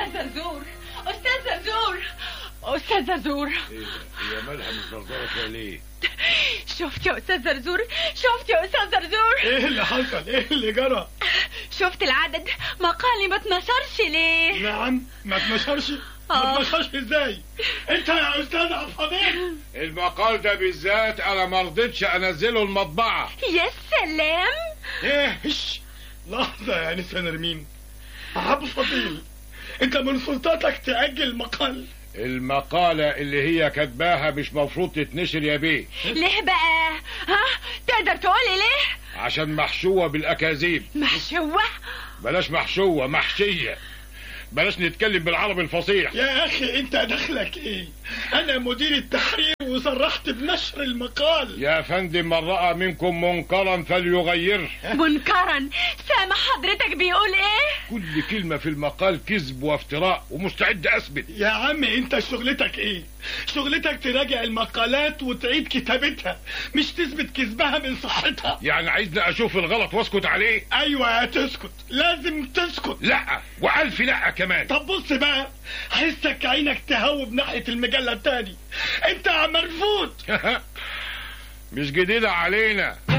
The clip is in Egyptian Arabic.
استاذ زرزور استاذ زرزور استاذ زرزور ايه ده؟ هي مالها مش زرزرة ليه؟ شفت يا استاذ زرزور شفت يا استاذ زرزور ايه اللي حصل ايه اللي جرى شفت العدد مقالي ما اتنشرش ليه نعم ما اتنشرش ما آه. اتنشرش ازاي انت يا استاذ عبد الفضيل المقال ده بالذات انا ما رضيتش انزله المطبعة يا سلام ايه هش لحظة يا انسة نرمين عبد الفضيل انت من سلطاتك تأجل المقال المقالة اللي هي كاتباها مش مفروض تتنشر يا بيه ليه بقى ها تقدر تقولي ليه عشان محشوة بالأكاذيب محشوة بلاش محشوة محشية بلاش نتكلم بالعربي الفصيح يا اخي انت دخلك ايه انا مدير التحرير وصرحت بنشر المقال يا فندم من رأى منكم منكرا فليغيره منكرا سامع حضرتك بيقول ايه كل كلمة في المقال كذب وافتراء ومستعد أثبت يا عم انت شغلتك ايه شغلتك تراجع المقالات وتعيد كتابتها مش تثبت كذبها من صحتها يعني عايزني أشوف الغلط واسكت عليه ايوه تسكت لازم تسكت لا وألف لا كمان طب بص بقى حسك عينك تهوب ناحية المجلة التاني انت مرفوض مش جديدة علينا